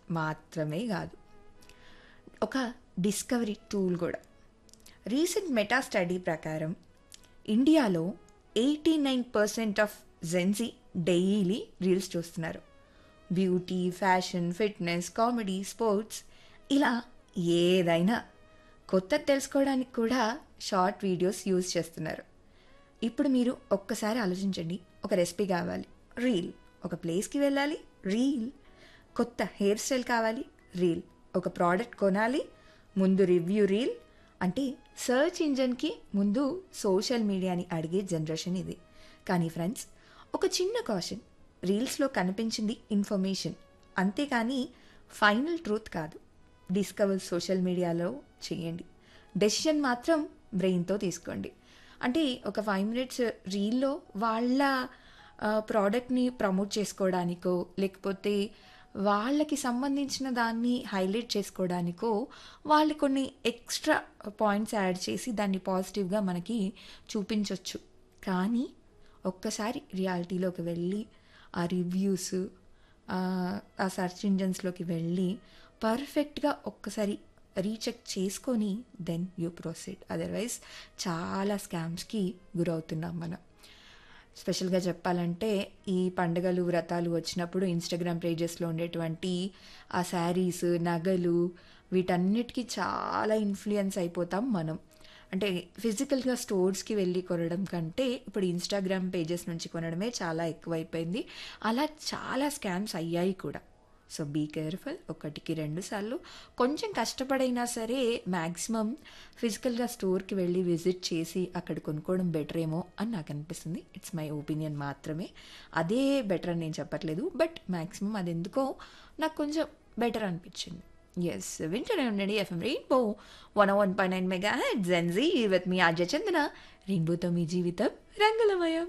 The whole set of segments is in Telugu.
మాత్రమే కాదు ఒక డిస్కవరీ టూల్ కూడా రీసెంట్ మెటా స్టడీ ప్రకారం ఇండియాలో eighty nine percent of Gen Z daily reels చూస్తున్నారు beauty fashion fitness comedy sports ఇలా ఏదైనా కొత్త తెలుసుకోవడానికి కూడా షార్ట్ వీడియోస్ యూజ్ చేస్తున్నారు ఇప్పుడు మీరు ఒక్కసారి ఆలోచించండి ఒక రెసిపీ కావాలి రీల్ ఒక ప్లేస్కి వెళ్ళాలి రీల్ కొత్త హెయిర్ స్టైల్ కావాలి రీల్ ఒక ప్రోడక్ట్ కొనాలి ముందు రివ్యూ రీల్ అంటే సర్చ్ ఇంజన్కి ముందు సోషల్ మీడియాని అడిగే జనరేషన్ ఇది కానీ ఫ్రెండ్స్ ఒక చిన్న కాషన్ రీల్స్లో కనిపించింది ఇన్ఫర్మేషన్ అంతేకాని ఫైనల్ ట్రూత్ కాదు డిస్కవర్ సోషల్ మీడియాలో చేయండి డెసిషన్ మాత్రం బ్రెయిన్తో తీసుకోండి అంటే ఒక ఫైవ్ మినిట్స్ రీల్లో వాళ్ళ ప్రోడక్ట్ని ప్రమోట్ చేసుకోవడానికో లేకపోతే వాళ్ళకి సంబంధించిన దాన్ని హైలైట్ చేసుకోవడానికో వాళ్ళు కొన్ని ఎక్స్ట్రా పాయింట్స్ యాడ్ చేసి దాన్ని పాజిటివ్గా మనకి చూపించవచ్చు కానీ ఒక్కసారి రియాలిటీలోకి వెళ్ళి ఆ రివ్యూస్ ఆ సర్చ్ ఇంజన్స్లోకి వెళ్ళి పర్ఫెక్ట్గా ఒక్కసారి రీచెక్ చేసుకొని దెన్ యూ ప్రొసీడ్ అదర్వైజ్ చాలా స్కామ్స్కి గురవుతున్నాం మనం స్పెషల్గా చెప్పాలంటే ఈ పండుగలు వ్రతాలు వచ్చినప్పుడు ఇన్స్టాగ్రామ్ పేజెస్లో ఉండేటువంటి ఆ శారీస్ నగలు వీటన్నిటికీ చాలా ఇన్ఫ్లుయెన్స్ అయిపోతాం మనం అంటే ఫిజికల్గా స్టోర్స్కి వెళ్ళి కొనడం కంటే ఇప్పుడు ఇన్స్టాగ్రామ్ పేజెస్ నుంచి కొనడమే చాలా ఎక్కువైపోయింది అలా చాలా స్కామ్స్ అయ్యాయి కూడా సో బీ కేర్ఫుల్ ఒకటికి రెండు సార్లు కొంచెం కష్టపడైనా సరే మ్యాక్సిమం ఫిజికల్గా స్టోర్కి వెళ్ళి విజిట్ చేసి అక్కడ కొనుక్కోవడం బెటర్ ఏమో అని నాకు అనిపిస్తుంది ఇట్స్ మై ఒపీనియన్ మాత్రమే అదే బెటర్ అని నేను చెప్పట్లేదు బట్ మ్యాక్సిమం అది ఎందుకో నాకు కొంచెం బెటర్ అనిపించింది ఎస్ వింటూనే ఉండండి FM Rainbow one one point nine mega Gen Z with మీ ఆర్జ చందన రెయిన్బోతో మీ జీవితం రంగులమయం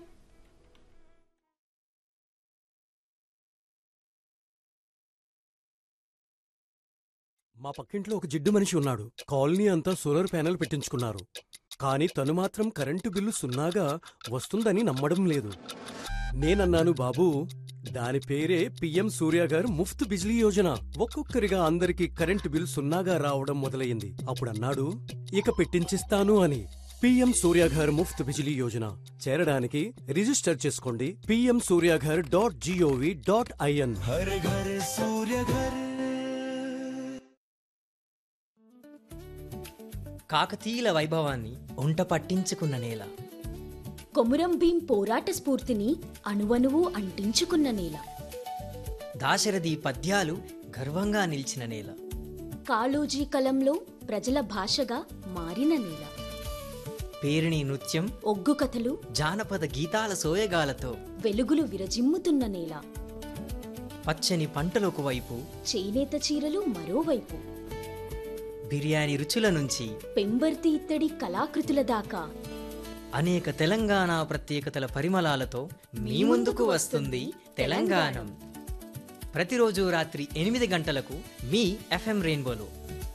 మా పక్కింట్లో ఒక జిడ్డు మనిషి ఉన్నాడు కాలనీ అంతా సోలార్ ప్యానెల్ పెట్టించుకున్నారు కానీ తను మాత్రం కరెంటు బిల్లు సున్నాగా వస్తుందని నమ్మడం లేదు నేనన్నాను బాబూ దాని పేరే పిఎం సూర్య గారు ముఫ్త్ బిజ్లీ యోజన ఒక్కొక్కరిగా అందరికి కరెంటు బిల్ సున్నాగా రావడం మొదలయ్యింది అప్పుడు అన్నాడు ఇక పెట్టించిస్తాను అని పిఎం సూర్యాఘర్ ముఫ్త్ బిజిలీ యోజన చేరడానికి రిజిస్టర్ చేసుకోండి PM Suryaghar dot GOV dot IN हर घर सूर्य घर కాకతీయుల వైభవాన్ని ఒంట పట్టించుకున్న నేల కొమురం భీం పోరాట స్ఫూర్తిని అణువణువు అంటించుకున్న నేల దాశరథి పద్యాలు గర్వంగా నిలిచిన నేల కాళోజీ కలంలో ప్రజల భాషగా మారిన నేల పేరిణి నృత్యం ఒగ్గు కథలు జానపద గీతాల సోయగాలతో వెలుగులు విరజిమ్ముతున్న నేల పచ్చని పంటలకు వైపు చేనేత చీరలు మరోవైపు బిర్యానీ రుచుల నుంచి పెంబర్తి ఇత్తడి కళాకృతుల దాకా అనేక తెలంగాణ ప్రత్యేకతల పరిమళాలతో మీ ముందుకు వస్తుంది తెలంగాణం ప్రతిరోజు రాత్రి ఎనిమిది గంటలకు మీ ఎఫ్ఎం రెయిన్బోలో